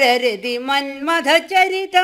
രതി മന്മഥചരിതം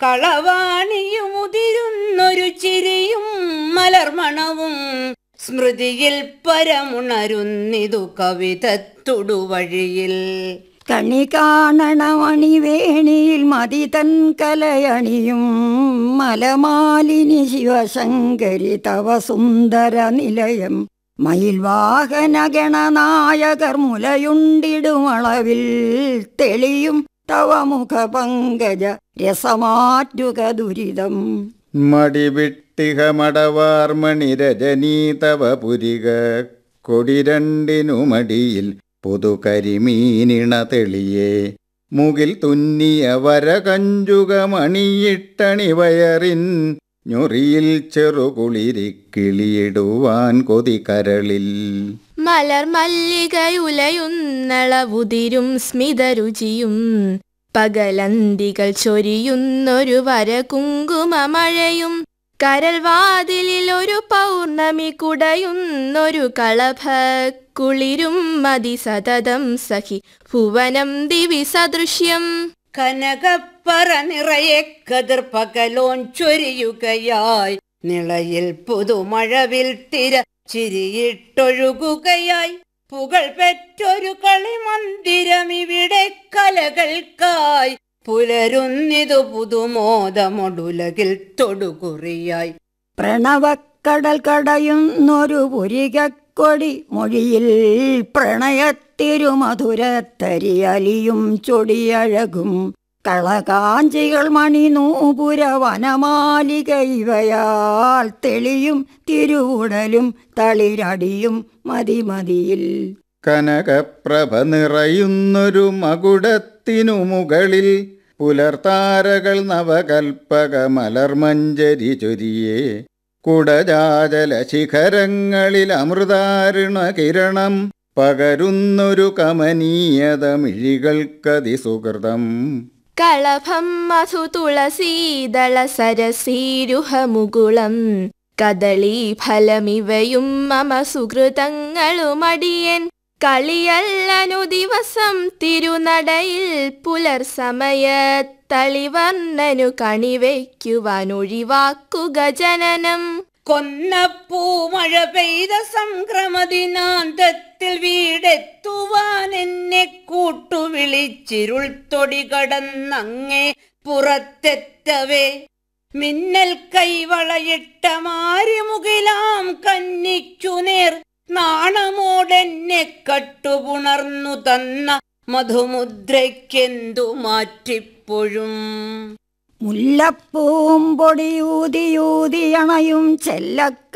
കളവാണിയുമുതിരുന്നൊരു ചിരിയും മലർമണവും സ്മൃതിയിൽ പരമുണരുന്നിതു കവിതത്തുടുവഴിയിൽ കണി കാണണമണി വേണിയിൽ മതി തൻ കലയണിയും മലമാലിനി ശിവശങ്കരി തവ സുന്ദര നിലയം മയിൽ വാഹന ഗണനായകർ മുലയുണ്ടിടുമളവിൽ തെളിയും തവ മുഖ പങ്കജ രസമാറ്റുക ദുരിതം മടിവിട്ടിഹ മടവാർമണി രജനീ തവ പുരിക കൊടിരണ്ടിനു മടിയിൽ പുതുകരിമീനിണ തെളിയേ മുകിൽ തുന്നിയ വരകഞ്ചുക മണിയിട്ടണി വയറിൻ ഞൊറിയിൽ ചെറുകുളിരിക്കിളിയിടുവാൻ കൊതി കരളിൽ മലർ മല്ലികയുലയുന്നളവുതിരും സ്മിതരുചിയും പകലന്തികൾ ചൊരിയുന്നൊരു വര കുങ്കുമമഴയും കരൽവാതിലിൽ ഒരു പൗർണമി കുടയുന്നൊരു കളഭ കുളിരും മതി സതതം സഖി ഭുവനം ദിവി സദൃശ്യം കനകപ്പറ നിറയെ കതിർ പകലോൻ ചൊരിയുകയായി നിളയിൽ പുതുമഴവിൽ തിര ചിരിയിട്ടൊഴുകുകയായി പുകൾ പെറ്റൊരു കളിമന്ദിരമിവിടെ കലകൾക്കായി പുലരുന്നിതു പുതുമോദമൊടുലകിൽ തൊടുകുറിയായി പ്രണവക്കടൽ കടയുന്നൊരു പുരികക്കൊടി മൊഴിയിൽ പ്രണയത്തിരുമധുരത്തരിയലിയും ചൊടിയഴകും കളകാഞ്ചികൾ മണിനൂപുര വനമാലിക ഇവയാൽ തെളിയും തിരുവുടലും തളിരടിയും മതിമതിയിൽ കനകപ്രഭ നിറയുന്നൊരു മകുടത്തിനു മുകളിൽ പുലർത്താരകൾ നവകൽപ്പക മലർമഞ്ചരി ചൊരിയേ കുടജാജല ശിഖരങ്ങളിൽ അമൃതാരുണ കിരണം പകരുന്നൊരു കമനീയത മിഴികൾക്കതി സുഹൃതം കളഭം മധു തുളസീദള സരസീരുഹമുകുളം കദളീ ഫലമിവയും മമ സുഹൃതങ്ങളുമടിയൻ കളിയല്ലനു ദിവസം തിരുനടയിൽ പുലർ സമയത്തളിവർണ്ണനു കണിവയ്ക്കുവാനൊഴിവാക്കുക ജനനം കൊന്നപ്പൂമഴ പെയ്ത സംക്രമദിനാന്തത്തിൽ വീടെത്തുവാൻ എന്നെ കൂട്ടുവിളിച്ചിരുൾ തൊടി കടന്നങ്ങേ പുറത്തെത്തവേ മിന്നൽ കൈവളയിട്ട മാരിമുകിലാം കന്നിക്കു നേർ നാണമോടെന്നെ കട്ടുപുണർന്നു തന്ന മധുമുദ്രയ്ക്കെന്തു മാറ്റിപ്പോഴും മുല്ലപ്പൂം പൊടിയൂതിയൂതി അണയും ചെല്ലക്ക